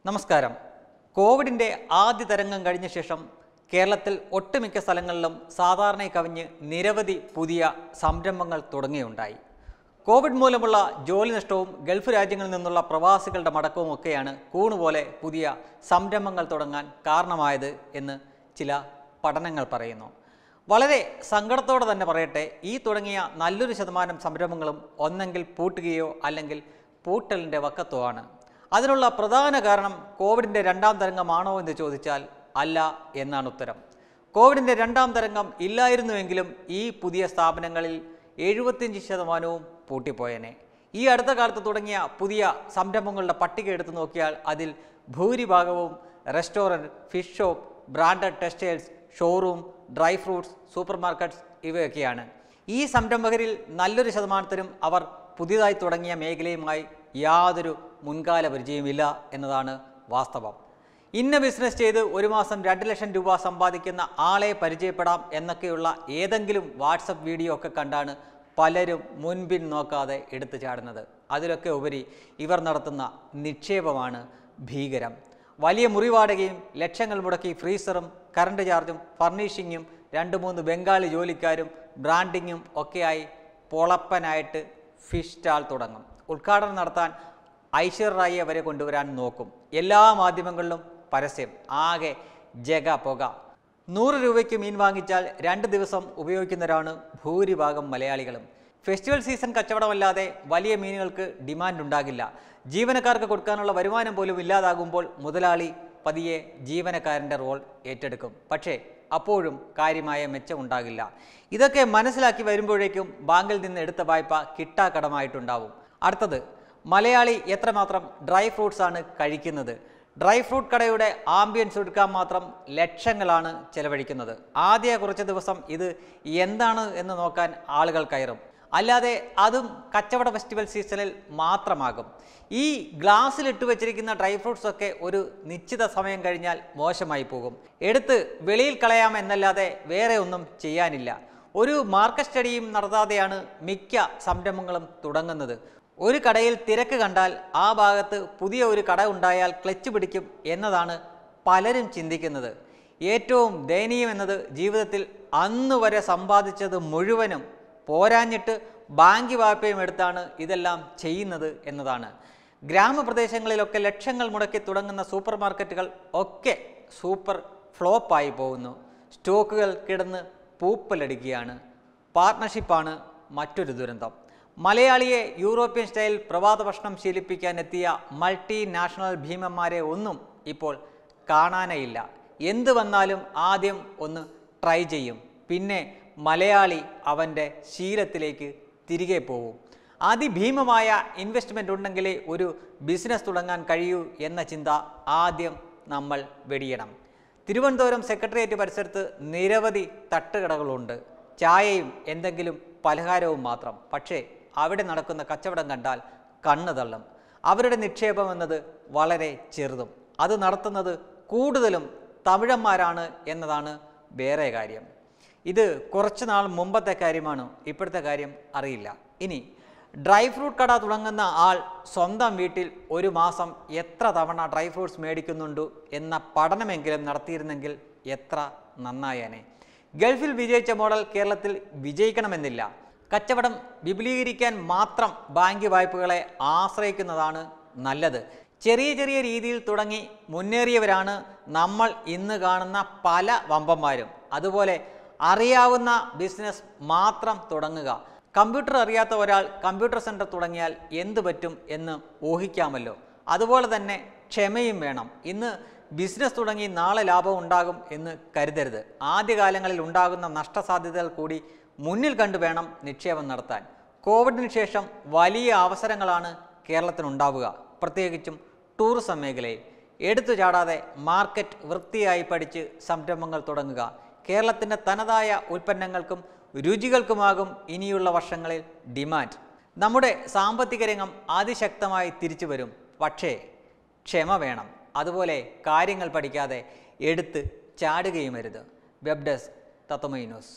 നമസ്കാരം കോവിഡിൻ്റെ ആദ്യ തരംഗം കഴിഞ്ഞ ശേഷം കേരളത്തിൽ ഒട്ടുമിക്ക സ്ഥലങ്ങളിലും സാധാരണ കവിഞ്ഞ് നിരവധി പുതിയ സംരംഭങ്ങൾ തുടങ്ങിയുണ്ടായി കോവിഡ് മൂലമുള്ള ജോലി നഷ്ടവും ഗൾഫ് രാജ്യങ്ങളിൽ നിന്നുള്ള പ്രവാസികളുടെ മടക്കവും ഒക്കെയാണ് കൂണുപോലെ പുതിയ സംരംഭങ്ങൾ തുടങ്ങാൻ കാരണമായത് എന്ന് ചില പഠനങ്ങൾ പറയുന്നു വളരെ സങ്കടത്തോടെ തന്നെ പറയട്ടെ ഈ തുടങ്ങിയ നല്ലൊരു ശതമാനം സംരംഭങ്ങളും ഒന്നെങ്കിൽ പൂട്ടുകയോ അല്ലെങ്കിൽ പൂട്ടലിൻ്റെ വക്കത്തോ ആണ് അതിനുള്ള പ്രധാന കാരണം കോവിഡിൻ്റെ രണ്ടാം തരംഗമാണോ എന്ന് ചോദിച്ചാൽ അല്ല എന്നാണ് ഉത്തരം കോവിഡിൻ്റെ രണ്ടാം തരംഗം ഇല്ലായിരുന്നുവെങ്കിലും ഈ പുതിയ സ്ഥാപനങ്ങളിൽ എഴുപത്തിയഞ്ച് ശതമാനവും പൂട്ടിപ്പോയേനെ ഈ അടുത്ത കാലത്ത് തുടങ്ങിയ പുതിയ സംരംഭങ്ങളുടെ പട്ടിക എടുത്തു നോക്കിയാൽ അതിൽ ഭൂരിഭാഗവും restaurant fish shop branded textiles showroom dry fruits supermarkets ഇവയൊക്കെയാണ് ഈ സംരംഭകരിൽ നല്ലൊരു ശതമാനത്തിനും അവർ പുതിയതായി തുടങ്ങിയ മേഖലയുമായി യാതൊരു മുൻകാല പരിചയമില്ല എന്നതാണ് വാസ്തവം ഇന്ന ബിസിനസ് ചെയ്ത് ഒരു മാസം രണ്ട് ലക്ഷം രൂപ സമ്പാദിക്കുന്ന ആളെ പരിചയപ്പെടാം എന്നൊക്കെയുള്ള ഏതെങ്കിലും വാട്സപ്പ് വീഡിയോ ഒക്കെ കണ്ടാണ് പലരും മുൻപിൻ നോക്കാതെ എടുത്തു ചാടുന്നത് അതിലൊക്കെ ഉപരി ഇവർ നടത്തുന്ന നിക്ഷേപമാണ് ഭീകരം വലിയ മുറി വാടകയും ലക്ഷങ്ങൾ മുടക്കി ഫ്രീസറും കറണ്ട് ചാർജും ഫർണിഷിങ്ങും രണ്ട് മൂന്ന് ബംഗാളി ജോലിക്കാരും ബ്രാൻഡിങ്ങും ഒക്കെയായി പൊളപ്പനായിട്ട് ഫിഷ് സ്റ്റാൾ തുടങ്ങും ഉദ്ഘാടനം നടത്താൻ ഐശ്വര്യ റായിയെ വരെ കൊണ്ടുവരാൻ നോക്കും എല്ലാ മാധ്യമങ്ങളിലും പരസ്യം ആകെ ജഗ പുക നൂറ് രൂപയ്ക്ക് മീൻ വാങ്ങിച്ചാൽ രണ്ട് ദിവസം ഉപയോഗിക്കുന്നവരാണ് ഭൂരിഭാഗം മലയാളികളും ഫെസ്റ്റിവൽ സീസൺ കച്ചവടമല്ലാതെ വലിയ മീനുകൾക്ക് ഡിമാൻഡ് ഉണ്ടാകില്ല ജീവനക്കാർക്ക് കൊടുക്കാനുള്ള വരുമാനം പോലും ഇല്ലാതാകുമ്പോൾ മുതലാളി പതിയെ ജീവനക്കാരൻ്റെ റോൾ ഏറ്റെടുക്കും പക്ഷേ അപ്പോഴും കാര്യമായ മെച്ചമുണ്ടാകില്ല ഇതൊക്കെ മനസ്സിലാക്കി വരുമ്പോഴേക്കും ബാങ്കിൽ നിന്ന് എടുത്ത വായ്പ കിട്ടാക്കടമായിട്ടുണ്ടാവും അടുത്തത് മലയാളി എത്രമാത്രം ഡ്രൈ ഫ്രൂട്ട്സ് ആണ് കഴിക്കുന്നത് ഡ്രൈ ഫ്രൂട്ട് കടയുടെ ആംബിയൻസ് എടുക്കാൻ മാത്രം ലക്ഷങ്ങളാണ് ചെലവഴിക്കുന്നത് ആദ്യ കുറച്ച് ദിവസം ഇത് എന്താണ് എന്ന് നോക്കാൻ ആളുകൾ കയറും അല്ലാതെ അതും കച്ചവട ഫെസ്റ്റിവൽ സീസണിൽ മാത്രമാകും ഈ ഗ്ലാസ്സിൽ ഇട്ട് വെച്ചിരിക്കുന്ന ഡ്രൈ ഫ്രൂട്ട്സ് ഒക്കെ ഒരു നിശ്ചിത സമയം കഴിഞ്ഞാൽ മോശമായി പോകും എടുത്ത് വെളിയിൽ കളയാം എന്നല്ലാതെ വേറെ ഒന്നും ചെയ്യാനില്ല ഒരു മാർക്കറ്റ് സ്റ്റഡിയും നടത്താതെയാണ് മിക്ക സംരംഭങ്ങളും തുടങ്ങുന്നത് ഒരു കടയിൽ തിരക്ക് കണ്ടാൽ ആ ഭാഗത്ത് പുതിയ ഒരു കട ഉണ്ടായാൽ ക്ലച്ച് പിടിക്കും എന്നതാണ് പലരും ചിന്തിക്കുന്നത് ഏറ്റവും ദയനീയം എന്നത് ജീവിതത്തിൽ അന്ന് വരെ സമ്പാദിച്ചത് മുഴുവനും പോരാഞ്ഞിട്ട് ബാങ്ക് വായ്പയും എടുത്താണ് ഇതെല്ലാം ചെയ്യുന്നത് എന്നതാണ് ഗ്രാമപ്രദേശങ്ങളിലൊക്കെ ലക്ഷങ്ങൾ മുടക്കി തുടങ്ങുന്ന സൂപ്പർ മാർക്കറ്റുകൾ ഒക്കെ സൂപ്പർ ഫ്ലോപ്പായി പോകുന്നു സ്റ്റോക്കുകൾ കിടന്ന് പൂപ്പലടിക്കുകയാണ് പാർട്ട്ണർഷിപ്പാണ് മറ്റൊരു ദുരന്തം മലയാളിയെ യൂറോപ്യൻ സ്റ്റൈൽ പ്രഭാത ഭക്ഷണം ശീലിപ്പിക്കാൻ എത്തിയ മൾട്ടി നാഷണൽ ഭീമന്മാരെ ഒന്നും ഇപ്പോൾ കാണാനേയില്ല എന്ത് വന്നാലും ആദ്യം ഒന്ന് ട്രൈ ചെയ്യും പിന്നെ മലയാളി അവൻ്റെ ശീലത്തിലേക്ക് തിരികെ പോകും അതിഭീമമായ ഇൻവെസ്റ്റ്മെൻ്റ് ഉണ്ടെങ്കിലേ ഒരു ബിസിനസ് തുടങ്ങാൻ കഴിയൂ എന്ന ചിന്ത ആദ്യം നമ്മൾ വെടിയണം തിരുവനന്തപുരം സെക്രട്ടേറിയറ്റ് പരിസരത്ത് നിരവധി തട്ടുകടകളുണ്ട് ചായയും എന്തെങ്കിലും പലഹാരവും മാത്രം പക്ഷേ അവിടെ നടക്കുന്ന കച്ചവടം കണ്ടാൽ കണ്ണ് തള്ളും അവരുടെ നിക്ഷേപം എന്നത് വളരെ ചെറുതും അത് നടത്തുന്നത് കൂടുതലും തമിഴന്മാരാണ് എന്നതാണ് വേറെ കാര്യം ഇത് കുറച്ച് നാൾ മുമ്പത്തെ കാര്യമാണ് ഇപ്പോഴത്തെ കാര്യം അറിയില്ല ഇനി ഡ്രൈ ഫ്രൂട്ട് കട തുടങ്ങുന്ന ആൾ സ്വന്തം വീട്ടിൽ ഒരു മാസം എത്ര തവണ ഡ്രൈ ഫ്രൂട്ട്സ് മേടിക്കുന്നുണ്ട് എന്ന പഠനമെങ്കിലും നടത്തിയിരുന്നെങ്കിൽ എത്ര നന്നായേനെ ഗൾഫിൽ വിജയിച്ച മോഡൽ കേരളത്തിൽ വിജയിക്കണമെന്നില്ല കച്ചവടം വിപുലീകരിക്കാൻ മാത്രം ബാങ്ക് വായ്പകളെ ആശ്രയിക്കുന്നതാണ് നല്ലത് ചെറിയ ചെറിയ രീതിയിൽ തുടങ്ങി മുന്നേറിയവരാണ് നമ്മൾ ഇന്ന് കാണുന്ന പല വമ്പന്മാരും അതുപോലെ അറിയാവുന്ന ബിസിനസ് മാത്രം തുടങ്ങുക കമ്പ്യൂട്ടർ അറിയാത്ത ഒരാൾ കമ്പ്യൂട്ടർ സെൻറ്റർ തുടങ്ങിയാൽ എന്ത് പറ്റും എന്ന് ഊഹിക്കാമല്ലോ അതുപോലെ തന്നെ ക്ഷമയും വേണം ഇന്ന് ബിസിനസ് തുടങ്ങി നാളെ ലാഭം ഉണ്ടാകും എന്ന് കരുതരുത് ആദ്യകാലങ്ങളിൽ ഉണ്ടാകുന്ന നഷ്ടസാധ്യതകൾ കൂടി മുന്നിൽ കണ്ടു വേണം നിക്ഷേപം നടത്താൻ കോവിഡിന് ശേഷം വലിയ അവസരങ്ങളാണ് കേരളത്തിനുണ്ടാവുക പ്രത്യേകിച്ചും ടൂറിസം മേഖലയിൽ എടുത്തു ചാടാതെ മാർക്കറ്റ് വൃത്തിയായി പഠിച്ച് സംരംഭങ്ങൾ തുടങ്ങുക കേരളത്തിൻ്റെ തനതായ ഉൽപ്പന്നങ്ങൾക്കും രുചികൾക്കുമാകും ഇനിയുള്ള വർഷങ്ങളിൽ ഡിമാൻഡ് നമ്മുടെ സാമ്പത്തിക രംഗം അതിശക്തമായി തിരിച്ചു വരും പക്ഷേ ക്ഷമ വേണം അതുപോലെ കാര്യങ്ങൾ പഠിക്കാതെ എടുത്ത് ചാടുകയും അരുത് വെബ് ഡെസ്ക് തത്വമൈ ന്യൂസ്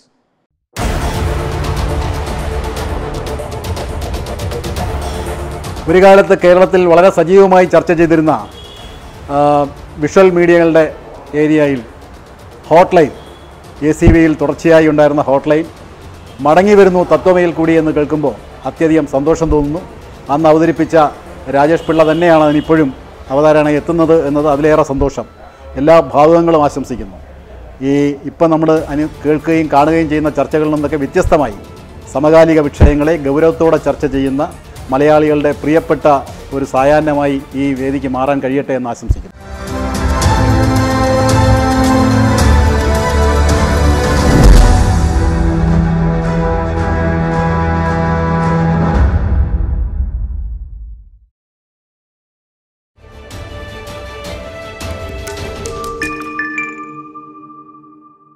ഒരു കാലത്ത് കേരളത്തിൽ വളരെ സജീവമായി ചർച്ച ചെയ്തിരുന്ന ആ, വിഷ്വൽ മീഡിയകളുടെ ഏരിയയിൽ ഹോട്ട് ലൈൻ എ സി വിയിൽ തുടർച്ചയായി ഉണ്ടായിരുന്ന ഹോട്ട് ലൈൻ മടങ്ങി വരുന്നു തത്വമയിൽ കൂടി എന്ന് കേൾക്കുമ്പോൾ അത്യധികം സന്തോഷം തോന്നുന്നു അന്ന് അവതരിപ്പിച്ച രാജേഷ് പിള്ള തന്നെയാണ് അതിനിപ്പോഴും അവതാരണ എത്തുന്നത് എന്നത് അതിലേറെ സന്തോഷം എല്ലാ ഭാവുകങ്ങളും ആശംസിക്കുന്നു ഈ ഇപ്പം നമ്മൾ അനു കേൾക്കുകയും കാണുകയും ചെയ്യുന്ന ചർച്ചകളിൽ നിന്നൊക്കെ വ്യത്യസ്തമായി സമകാലിക വിഷയങ്ങളെ ഗൗരവത്തോടെ ചർച്ച ചെയ്യുന്ന മലയാളികളുടെ പ്രിയപ്പെട്ട ഒരു സായാഹ്നമായി ഈ വേദിക്ക് മാറാൻ കഴിയട്ടെ എന്ന് ആശംസിക്കുന്നു